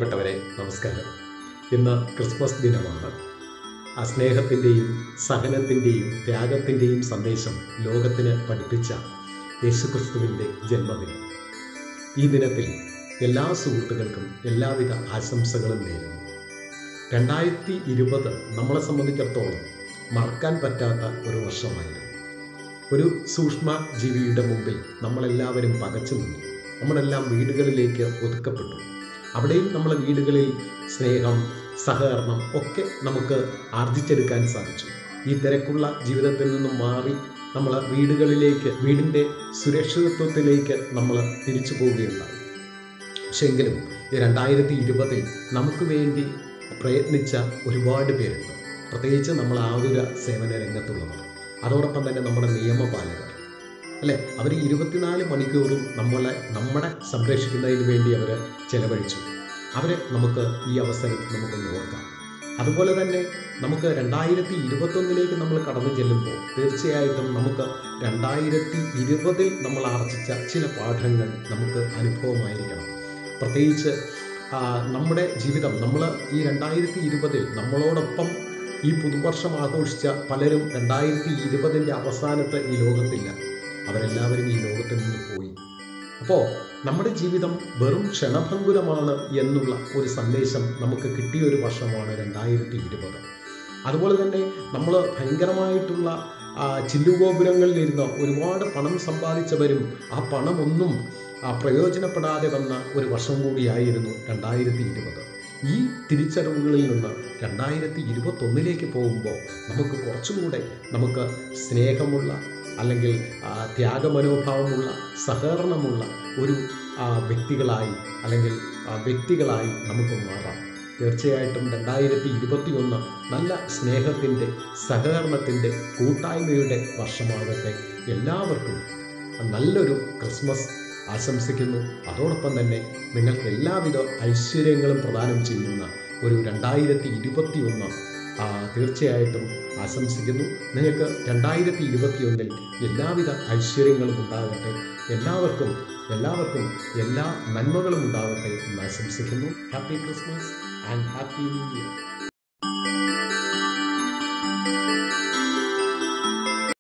പ്രിയപ്പെട്ടവരെ നമസ്കാരം ഇന്ന് ക്രിസ്മസ് ദിനമാണ് ആ സ്നേഹത്തിൻ്റെയും സഹനത്തിൻ്റെയും ത്യാഗത്തിൻ്റെയും സന്ദേശം ലോകത്തിന് പഠിപ്പിച്ച യേശുക്രിസ്തുവിൻ്റെ ജന്മദിനം ഈ ദിനത്തിൽ എല്ലാ സുഹൃത്തുക്കൾക്കും എല്ലാവിധ ആശംസകളും നേരുന്നു രണ്ടായിരത്തി ഇരുപത് നമ്മളെ സംബന്ധിച്ചിടത്തോളം മറക്കാൻ പറ്റാത്ത ഒരു വർഷമായിരുന്നു ഒരു സൂക്ഷ്മ ജീവിയുടെ മുമ്പിൽ നമ്മളെല്ലാവരും പകച്ചു നിന്നു നമ്മളെല്ലാം വീടുകളിലേക്ക് ഒതുക്കപ്പെട്ടു അവിടെയും നമ്മളെ വീടുകളിൽ സ്നേഹം സഹകരണം ഒക്കെ നമുക്ക് ആർജിച്ചെടുക്കാൻ സാധിച്ചു ഈ തിരക്കുള്ള ജീവിതത്തിൽ നിന്നും മാറി നമ്മൾ വീടുകളിലേക്ക് വീടിൻ്റെ സുരക്ഷിതത്വത്തിലേക്ക് നമ്മൾ തിരിച്ചു പോവുകയുണ്ടായി പക്ഷെ എങ്കിലും ഈ രണ്ടായിരത്തി ഇരുപതിൽ നമുക്ക് വേണ്ടി പ്രയത്നിച്ച ഒരുപാട് പേരുണ്ട് പ്രത്യേകിച്ച് നമ്മൾ ആതുര സേവന രംഗത്തുള്ളവർ അതോടൊപ്പം തന്നെ നമ്മുടെ നിയമപാലകർ അല്ലേ അവർ ഇരുപത്തിനാല് മണിക്കൂറും നമ്മളെ നമ്മളെ സംരക്ഷിക്കുന്നതിന് വേണ്ടി അവർ ചെലവഴിച്ചു അവരെ നമുക്ക് ഈ അവസരത്തിൽ നമുക്കൊന്ന് ഓർക്കാം അതുപോലെ തന്നെ നമുക്ക് രണ്ടായിരത്തി ഇരുപത്തൊന്നിലേക്ക് നമ്മൾ കടന്നു ചെല്ലുമ്പോൾ തീർച്ചയായിട്ടും നമുക്ക് രണ്ടായിരത്തി ഇരുപതിൽ നമ്മൾ ആർജിച്ച ചില പാഠങ്ങൾ നമുക്ക് അനുഭവമായിരിക്കണം പ്രത്യേകിച്ച് ആ, നമ്മുടെ ജീവിതം നമ്മൾ ഈ രണ്ടായിരത്തി ഇരുപതിൽ നമ്മളോടൊപ്പം ഈ പുതുവർഷം ആഘോഷിച്ച പലരും രണ്ടായിരത്തി ഇരുപതിൻ്റെ അവസാനത്ത് ഈ ലോകത്തില്ല അവരെല്ലാവരും ഈ ലോകത്തിൽ നിന്ന് പോയി അപ്പോൾ നമ്മുടെ ജീവിതം വെറും ക്ഷണഭങ്കുരമാണ് എന്നുള്ള ഒരു സന്ദേശം നമുക്ക് കിട്ടിയ ഒരു വർഷമാണ് രണ്ടായിരത്തി ഇരുപത് അതുപോലെ തന്നെ നമ്മൾ ഭയങ്കരമായിട്ടുള്ള ആ, ചില്ലുഗോപുരങ്ങളിലിരുന്ന് ഒരുപാട് പണം സമ്പാദിച്ചവരും ആ പണമൊന്നും ആ, പ്രയോജനപ്പെടാതെ വന്ന ഒരു വർഷം കൂടിയായിരുന്നു രണ്ടായിരത്തി ഇരുപത് ഈ തിരിച്ചറിവുകളിൽ നിന്ന് രണ്ടായിരത്തി ഇരുപത്തൊന്നിലേക്ക് പോകുമ്പോൾ നമുക്ക് കുറച്ചുകൂടെ നമുക്ക് സ്നേഹമുള്ള അല്ലെങ്കിൽ ആ, ത്യാഗമനോഭാവമുള്ള സഹകരണമുള്ള ഒരു ആ, വ്യക്തികളായി അല്ലെങ്കിൽ ആ, വ്യക്തികളായി നമുക്ക് മാറാം തീർച്ചയായിട്ടും രണ്ടായിരത്തി ഇരുപത്തി ഒന്ന് നല്ല സ്നേഹത്തിൻ്റെ സഹകരണത്തിൻ്റെ കൂട്ടായ്മയുടെ വർഷമാകട്ടെ എല്ലാവർക്കും നല്ലൊരു ക്രിസ്മസ് ആശംസിക്കുന്നു അതോടൊപ്പം തന്നെ നിങ്ങൾക്ക് എല്ലാവിധ ഐശ്വര്യങ്ങളും പ്രദാനം ചെയ്യുന്ന ഒരു രണ്ടായിരത്തി ഇരുപത്തി ഒന്ന് തീർച്ചയായിട്ടും ആശംസിക്കുന്നു നിങ്ങൾക്ക് രണ്ടായിരത്തി ഇരുപത്തി ഒന്നിൽ എല്ലാവിധ ഐശ്വര്യങ്ങളും ഉണ്ടാകട്ടെ എല്ലാവർക്കും എല്ലാവർക്കും എല്ലാ നന്മകളും ഉണ്ടാവട്ടെ എന്ന് ആശംസിക്കുന്നു happy Christmas and happy new year